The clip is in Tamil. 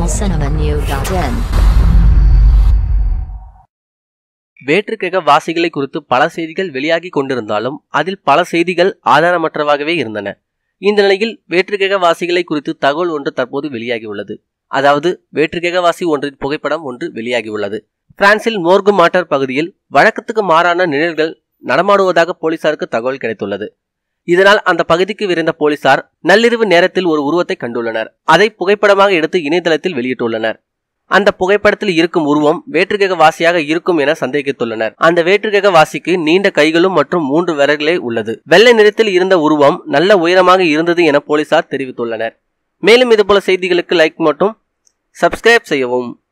tamilcinemanew.in வேற்றுக்கிரக வாசிகளை குறித்து பல செய்திகள் வெளியாகி கொண்டிருந்தாலும் அதில் பல செய்திகள் ஆதாரமற்றவாகவே இருந்தன இந்த நிலையில் வேற்றுக்கிரக வாசிகளை குறித்து தகவல் ஒன்று தற்போது வெளியாகியுள்ளது அதாவது வேற்றுக்கிரக வாசி ஒன்றின் புகைப்படம் ஒன்று வெளியாகியுள்ளது பிரான்சில் மோர்கு மாட்டர் பகுதியில் வழக்கத்துக்கு மாறான நிழல்கள் நடமாடுவதாக போலீசாருக்கு தகவல் கிடைத்துள்ளது இதனால் அந்த பகுதிக்கு விரைந்த போலீசார் நள்ளிரவு நேரத்தில் ஒரு உருவத்தை கண்டுள்ளனர் அதை புகைப்படமாக எடுத்து இணையதளத்தில் வெளியிட்டுள்ளனர் அந்த புகைப்படத்தில் இருக்கும் உருவம் வேற்றுகிரக வாசியாக இருக்கும் என சந்தேகித்துள்ளனர் அந்த வேற்றுகிரக வாசிக்கு நீண்ட கைகளும் மற்றும் மூன்று விரல்களே உள்ளது வெள்ளை நிறத்தில் இருந்த உருவம் நல்ல உயரமாக இருந்தது என போலீசார் தெரிவித்துள்ளனர் மேலும் இதுபோல செய்திகளுக்கு லைக் மற்றும் சப்ஸ்கிரைப் செய்யவும்